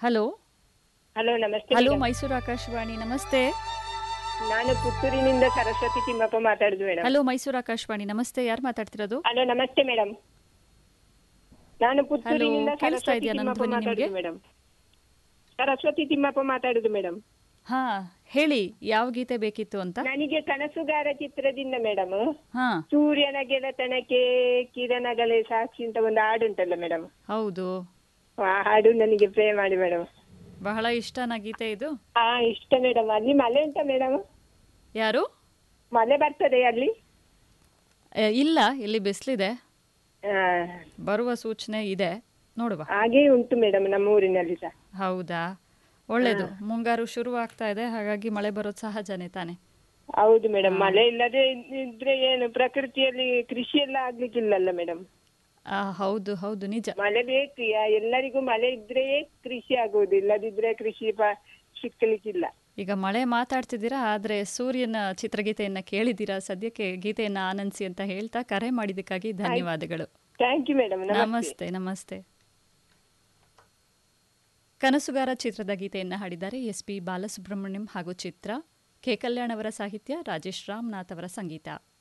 Hello hello ನಮಸ್ತೆ hello madam. Mysuru Akashvani ನಮಸ್ತೆ ನಾನು ಪುತ್ತೂರಿನಿಂದ ಸರಸ್ವತಿ ತಿಮ್ಮಪ್ಪ ಮಾತಾಡುದು ಮೇಡಮ್ ಹಲೋ ಮೈಸೂರು ಆಕಾಶವಾಣಿ ನಮಸ್ತೆ ಯಾರು ಮಾತಾಡ್ತಿರೋದು ಹಲೋ ನಮಸ್ತೆ ಮೇಡಮ್ ನಾನು ಪುತ್ತೂರಿನಿಂದ Hello, ಕೇಳಿಸ್ತಾ ಸರಸ್ವತಿ ಇದೆಯಾ ನನ್ನ ತಿಮ್ಮಪ್ಪ ಧ್ವನಿ ಮಾತಾಡುದು ನಿಮ್ಗೆ? ಮೇಡಮ್ ಸರಸ್ವತಿ ತಿಮ್ಮಪ್ಪ ಮಾತಾಡುದು ಮೇಡಮ್ ಹಾ ಹೇಳಿ ಯಾವ ಗೀತೆ ಬೇಕಿತ್ತು ಅಂತ ನನಗೆ ಕನಸುಗಾರ ಚಿತ್ರದಿಂದ ಮೇಡಮ್ ಹಾ ಸೂರ್ಯನ ಗೆಳತನಕ್ಕೆ ಕಿರಣಗಳೇ ಸಾಕ್ಷಿ ಅಂತ ಒಂದು ಹಾಡು ಉಂಟಲ್ಲ ಮೇಡಮ್ ಹೌದು ಆ ಹಾಡು ನನಗೆ ಪ್ರೇ ಮಾಡಿ ಮೇಡಮ್ ಬಹಳ ಇಷ್ಟನಾ ಗೀತೆ ಇದು ಹಾ ಇಷ್ಟ ಮೇಡಮ್ ಅಲ್ಲಿ ಮಳೆ ಉಂಟಾ ಮೇಡಮ್ ಯಾರು ಮಳೆ ಬರ್ತದೆ ಅಲ್ಲಿ ಎ, ಇಲ್ಲ ಇಲ್ಲಿ ಬಿಸಿಲಿದೆ ಆ, ಬರುವ ಸೂಚನೆ ಇದೆ ನೋಡುವ ಹಾಗೆ ಉಂಟು ಮೇಡಮ್ ನಮ್ಮ ಊರಿನಲ್ಲಿ ಸಹ ಹೌದಾ ಒಳ್ಳೇದು ಮುಂಗಾರು ಶುರು ಆಗ್ತಾ ಇದೆ ಹಾಗಾಗಿ ಮಳೆ ಬರೋದು ಸಹಜನೇ ತಾನೆ ಹೌದು ಮೇಡಮ್ ಮಳೆ ಇಲ್ಲದೆ ಇದ್ರೆ ಏನು ಪ್ರಕೃತಿಯಲ್ಲಿ ಕೃಷಿ ಎಲ್ಲ ಆಗ್ಲಿಕ್ಕಿಲ್ಲಲ್ಲ ಮೇಡಮ್ ಆ, ಹೌದು ಹೌದು ನಿಜ ಮಳೆ ಬೇಕು ಯಾ- ಎಲ್ಲರಿಗೂ ಮಳೆ ಇದ್ರೆ ಕೃಷಿ ಆಗುವುದು ಇಲ್ಲದಿದ್ರೆ ಕೃಷಿ ಪ- ಸಿಕ್ಕಲಿಕ್ಕಿಲ್ಲ ಈಗ ಮಳೆ ಮಾತಾಡ್ತಿದ್ದೀರಾ ಆದ್ರೆ ಸೂರ್ಯನ ಚಿತ್ರಗೀತೆಯನ್ನ ಕೇಳಿದ್ದೀರಾ ಸದ್ಯಕ್ಕೆ ಗೀತೆಯನ್ನ ಆನಂದಿಸಿ ಅಂತ ಹೇಳ್ತಾ ಕರೆ ಮಾಡಿದ್ದಕ್ಕಾಗಿ ಧನ್ಯವಾದಗಳು ಥ್ಯಾಂಕ್ ಯು ಮೇಡಮ್ ನಮಸ್ತೆ ನಮಸ್ತೆ ಕನಸುಗಾರ ಚಿತ್ರದ ಗೀತೆಯನ್ನ ಹಾಡಿದ್ದಾರೆ ಎಸ್ ಪಿ ಬಾಲಸುಬ್ರಹ್ಮಣ್ಯಂ ಹಾಗೂ ಚಿತ್ರ ಕೆ ಕಲ್ಯಾಣ್ ಅವರ ಸಾಹಿತ್ಯ ರಾಜೇಶ್ ರಾಮನಾಥ್ ಅವರ ಸಂಗೀತ